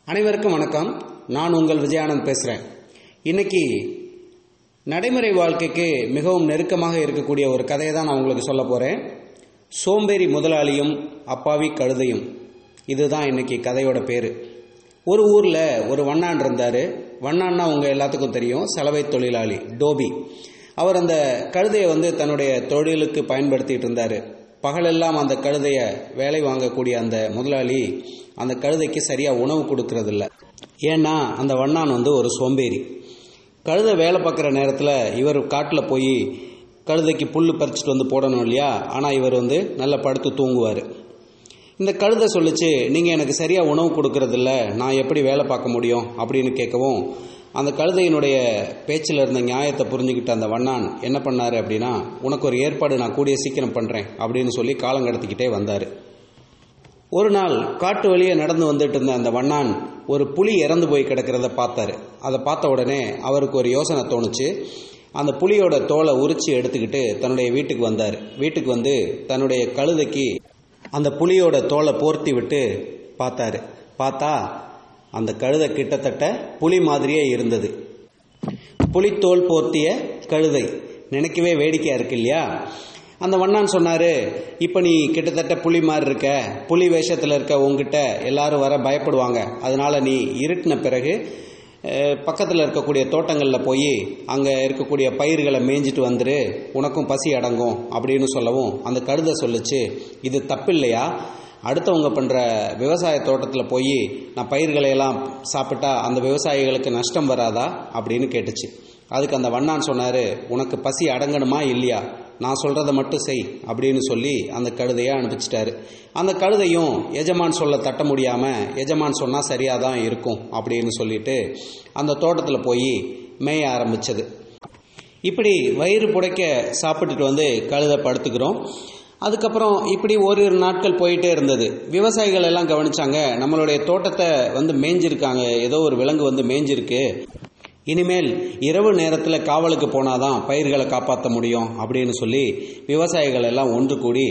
அனைவருக்கும் வணக்கம் நான் உங்கள் விஜயானந்த் பேசுகிறேன் இன்னைக்கு நடைமுறை வாழ்க்கைக்கு மிகவும் நெருக்கமாக இருக்கக்கூடிய ஒரு கதையை தான் நான் உங்களுக்கு சொல்ல போகிறேன் சோம்பேறி முதலாளியும் அப்பாவி கழுதையும் இதுதான் இன்னைக்கு கதையோட பேர் ஒரு ஊரில் ஒரு வண்ணான் இருந்தார் வண்ணான்னா உங்கள் எல்லாத்துக்கும் தெரியும் சலவை தொழிலாளி டோபி அவர் அந்த கழுதையை வந்து தன்னுடைய தொழிலுக்கு பயன்படுத்திட்டு இருந்தார் பகலெல்லாம் அந்த கழுதையை வேலை வாங்கக்கூடிய அந்த முதலாளி அந்த கழுதைக்கு சரியாக உணவு கொடுக்கறதில்ல ஏன்னா அந்த வண்ணான் வந்து ஒரு சோம்பேறி கழுதை வேலை பார்க்குற நேரத்தில் இவர் காட்டில் போய் கழுதைக்கு புல் பறிச்சுட்டு வந்து போடணும் இல்லையா ஆனால் இவர் வந்து நல்லா படுத்து தூங்குவார் இந்த கழுதை சொல்லிச்சு நீங்கள் எனக்கு சரியாக உணவு கொடுக்கறதில்ல நான் எப்படி வேலை பார்க்க முடியும் அப்படின்னு கேட்கவும் அந்த கழுதையினுடைய பேச்சில் இருந்த நியாயத்தை புரிஞ்சுக்கிட்ட அந்த வண்ணான் என்ன பண்ணார் அப்படின்னா உனக்கு ஒரு ஏற்பாடு நான் கூடிய சீக்கிரம் பண்ணுறேன் அப்படின்னு சொல்லி காலம் கடத்திக்கிட்டே வந்தார் ஒரு நாள் காட்டு வழியே நடந்து வந்துட்டு இருந்த அந்த வண்ணான் ஒரு புலி இறந்து போய் கிடக்கிறத பார்த்தாரு அதை பார்த்த உடனே அவருக்கு ஒரு யோசனை தோணுச்சு அந்த புலியோட தோலை உரிச்சு எடுத்துக்கிட்டு தன்னுடைய வீட்டுக்கு வந்தார் வீட்டுக்கு வந்து தன்னுடைய கழுதைக்கு அந்த புலியோட தோலை போர்த்தி விட்டு பார்த்தாரு பார்த்தா அந்த கழுதை கிட்டத்தட்ட புலி மாதிரியே இருந்தது புலித்தோல் போர்த்திய கழுதை நினைக்கவே வேடிக்கையா இருக்கு இல்லையா அந்த வண்ணான் சொன்னாரு இப்போ நீ கிட்டத்தட்ட புலி மாதிரி இருக்க புலி வேஷத்தில் இருக்க உங்ககிட்ட எல்லாரும் வர பயப்படுவாங்க அதனால நீ இருட்டின பிறகு பக்கத்தில் இருக்கக்கூடிய தோட்டங்களில் போய் அங்கே இருக்கக்கூடிய பயிர்களை மேய்ஞ்சிட்டு வந்துரு உனக்கும் பசி அடங்கும் அப்படின்னு சொல்லவும் அந்த கழுதை சொல்லுச்சு இது தப்பு இல்லையா அடுத்தவங்க பண்ணுற விவசாய தோட்டத்தில் போய் நான் பயிர்களை எல்லாம் சாப்பிட்டா அந்த விவசாயிகளுக்கு நஷ்டம் வராதா அப்படின்னு கேட்டுச்சு அதுக்கு அந்த வண்ணான் சொன்னார் உனக்கு பசி அடங்கணுமா இல்லையா நான் சொல்கிறத மட்டும் செய் அப்படின்னு சொல்லி அந்த கழுதையை அனுப்பிச்சிட்டாரு அந்த கழுதையும் எஜமான் சொல்ல தட்ட முடியாமல் எஜமான் சொன்னால் சரியாக தான் இருக்கும் அப்படின்னு சொல்லிட்டு அந்த தோட்டத்தில் போய் மேய ஆரம்பிச்சது இப்படி வயிறு புடைக்க சாப்பிட்டுட்டு வந்து கழுதை படுத்துக்கிறோம் அதுக்கப்புறம் இப்படி ஓரிரு நாட்கள் போயிட்டே இருந்தது விவசாயிகள் எல்லாம் கவனிச்சாங்க நம்மளுடைய தோட்டத்தை வந்து மேய்ஞ்சிருக்காங்க ஏதோ ஒரு விலங்கு வந்து மேய்ஞ்சிருக்கு இனிமேல் இரவு நேரத்தில் காவலுக்கு போனாதான் பயிர்களை காப்பாற்ற முடியும் அப்படின்னு சொல்லி விவசாயிகள் எல்லாம் ஒன்று கூடி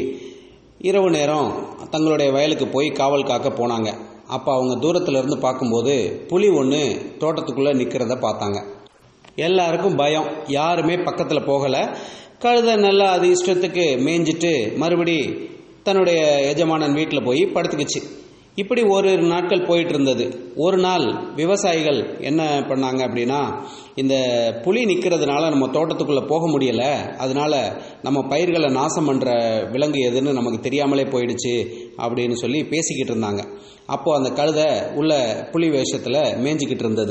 இரவு நேரம் தங்களுடைய வயலுக்கு போய் காவல் காக்க போனாங்க அப்போ அவங்க தூரத்தில் இருந்து பார்க்கும்போது புலி ஒன்று தோட்டத்துக்குள்ளே நிற்கிறத பார்த்தாங்க எல்லாருக்கும் பயம் யாருமே பக்கத்தில் போகலை கழுதை நல்லா அது இஷ்டத்துக்கு மேய்ஞ்சிட்டு மறுபடி தன்னுடைய எஜமானன் வீட்டில் போய் படுத்துக்குச்சு இப்படி ஒரு நாட்கள் போயிட்டு இருந்தது ஒரு நாள் விவசாயிகள் என்ன பண்ணாங்க அப்படின்னா இந்த புலி நிற்கிறதுனால நம்ம தோட்டத்துக்குள்ளே போக முடியல அதனால நம்ம பயிர்களை நாசம் பண்ணுற விலங்கு எதுன்னு நமக்கு தெரியாமலே போயிடுச்சு அப்படின்னு சொல்லி பேசிக்கிட்டு இருந்தாங்க அப்போ அந்த கழுதை உள்ள புலி வேஷத்தில் மேய்ஞ்சிக்கிட்டு இருந்தது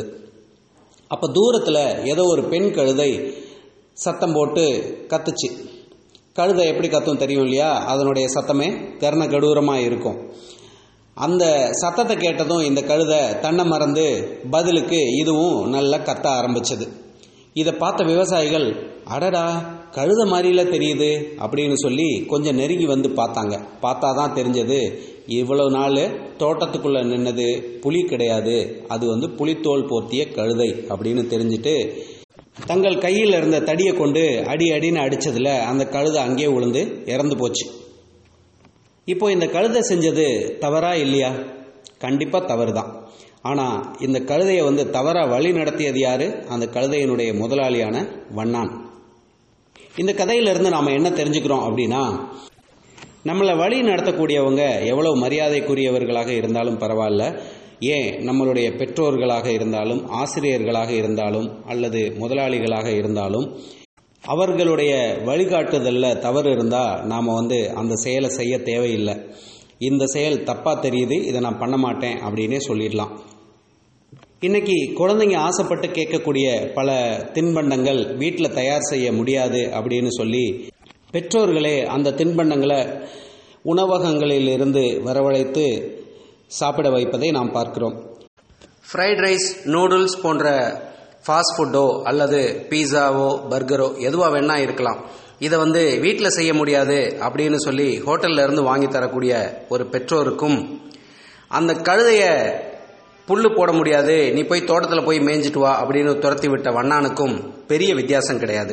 அப்போ தூரத்தில் ஏதோ ஒரு பெண் கழுதை சத்தம் போட்டு கத்துச்சு கழுதை எப்படி கத்தும் தெரியும் இல்லையா அதனுடைய சத்தமே கர்ண கடூரமாக இருக்கும் அந்த சத்தத்தை கேட்டதும் இந்த கழுதை தன்னை மறந்து பதிலுக்கு இதுவும் நல்லா கத்த ஆரம்பிச்சது இதை பார்த்த விவசாயிகள் அடடா கழுத மாதிரில தெரியுது அப்படின்னு சொல்லி கொஞ்சம் நெருங்கி வந்து பார்த்தாங்க பார்த்தா தான் தெரிஞ்சது இவ்வளவு நாள் தோட்டத்துக்குள்ள நின்னது புலி கிடையாது அது வந்து புலித்தோல் போர்த்திய கழுதை அப்படின்னு தெரிஞ்சுட்டு தங்கள் கையில் இருந்த தடியை கொண்டு அடி அடின்னு அடிச்சதுல அந்த கழுதை அங்கேயே விழுந்து இறந்து போச்சு இப்போ இந்த கழுதை செஞ்சது தவறா இல்லையா கண்டிப்பா தவறு தான் ஆனா இந்த கழுதையை வந்து தவறா வழி நடத்தியது யாரு அந்த கழுதையினுடைய முதலாளியான வண்ணான் இந்த கதையிலிருந்து நாம என்ன தெரிஞ்சுக்கிறோம் அப்படின்னா நம்மளை வழி நடத்தக்கூடியவங்க எவ்வளவு மரியாதைக்குரியவர்களாக இருந்தாலும் பரவாயில்ல ஏன் நம்மளுடைய பெற்றோர்களாக இருந்தாலும் ஆசிரியர்களாக இருந்தாலும் அல்லது முதலாளிகளாக இருந்தாலும் அவர்களுடைய வழிகாட்டுதலில் தவறு இருந்தால் நாம் வந்து அந்த செயலை செய்ய தேவையில்லை இந்த செயல் தப்பாக தெரியுது இதை நான் பண்ண மாட்டேன் அப்படின்னே சொல்லிடலாம் இன்னைக்கு குழந்தைங்க ஆசைப்பட்டு கேட்கக்கூடிய பல தின்பண்டங்கள் வீட்டில் தயார் செய்ய முடியாது அப்படின்னு சொல்லி பெற்றோர்களே அந்த தின்பண்டங்களை உணவகங்களில் இருந்து வரவழைத்து சாப்பிட வைப்பதை நாம் பார்க்கிறோம் ஃப்ரைட் ரைஸ் நூடுல்ஸ் போன்ற ஃபாஸ்ட் ஃபுட்டோ அல்லது பீஸாவோ பர்கரோ எதுவாக வேணா இருக்கலாம் இதை வந்து வீட்டில் செய்ய முடியாது அப்படின்னு சொல்லி ஹோட்டல்ல இருந்து வாங்கி தரக்கூடிய ஒரு பெற்றோருக்கும் அந்த கழுதைய புல்லு போட முடியாது நீ போய் தோட்டத்தில் போய் மேய்ஞ்சிட்டு வா அப்படின்னு துரத்தி விட்ட வண்ணானுக்கும் பெரிய வித்தியாசம் கிடையாது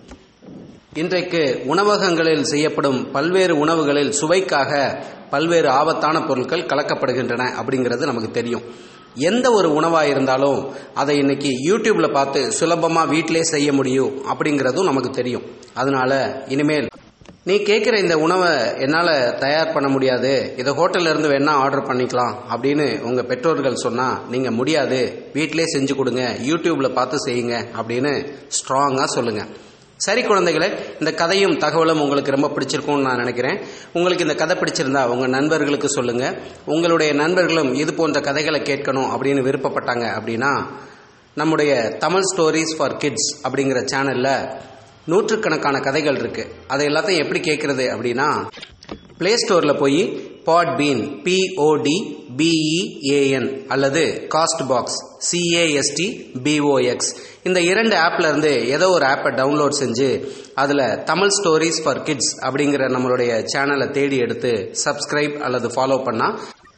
இன்றைக்கு உணவகங்களில் செய்யப்படும் பல்வேறு உணவுகளில் சுவைக்காக பல்வேறு ஆபத்தான பொருட்கள் கலக்கப்படுகின்றன அப்படிங்கிறது நமக்கு தெரியும் எந்த ஒரு உணவாக இருந்தாலும் அதை இன்னைக்கு யூடியூப்ல பார்த்து சுலபமாக வீட்டிலே செய்ய முடியும் அப்படிங்கிறதும் நமக்கு தெரியும் அதனால இனிமேல் நீ கேட்குற இந்த உணவை என்னால் தயார் பண்ண முடியாது இதை ஹோட்டல்ல இருந்து வேணா ஆர்டர் பண்ணிக்கலாம் அப்படின்னு உங்கள் பெற்றோர்கள் சொன்னால் நீங்கள் முடியாது வீட்டிலே செஞ்சு கொடுங்க யூடியூப்பில் பார்த்து செய்யுங்க அப்படின்னு ஸ்ட்ராங்காக சொல்லுங்கள் சரி குழந்தைகளே இந்த கதையும் தகவலும் உங்களுக்கு ரொம்ப பிடிச்சிருக்கும்னு நான் நினைக்கிறேன் உங்களுக்கு இந்த கதை பிடிச்சிருந்தா உங்க நண்பர்களுக்கு சொல்லுங்க உங்களுடைய நண்பர்களும் இது போன்ற கதைகளை கேட்கணும் அப்படின்னு விருப்பப்பட்டாங்க அப்படின்னா நம்முடைய தமிழ் ஸ்டோரிஸ் ஃபார் கிட்ஸ் அப்படிங்கிற சேனல்ல நூற்றுக்கணக்கான கதைகள் இருக்கு அதை எல்லாத்தையும் எப்படி கேட்கறது அப்படின்னா பிளே ஸ்டோர்ல போய் பாட் பீன் பிஓடி பிஇஏஎன் அல்லது காஸ்ட் பாக்ஸ் சிஏஎஸ்டி பிஓஎக்ஸ் இந்த இரண்டு ஆப்ல இருந்து ஏதோ ஒரு ஆப்பை டவுன்லோட் செஞ்சு அதுல தமிழ் ஸ்டோரிஸ் ஃபார் கிட்ஸ் அப்படிங்கிற நம்மளுடைய சேனலை தேடி எடுத்து சப்ஸ்கிரைப் அல்லது ஃபாலோ பண்ணா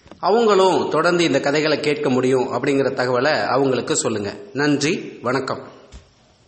அவங்களும் தொடர்ந்து இந்த கதைகளை கேட்க முடியும் அப்படிங்கிற தகவலை அவங்களுக்கு சொல்லுங்க நன்றி வணக்கம்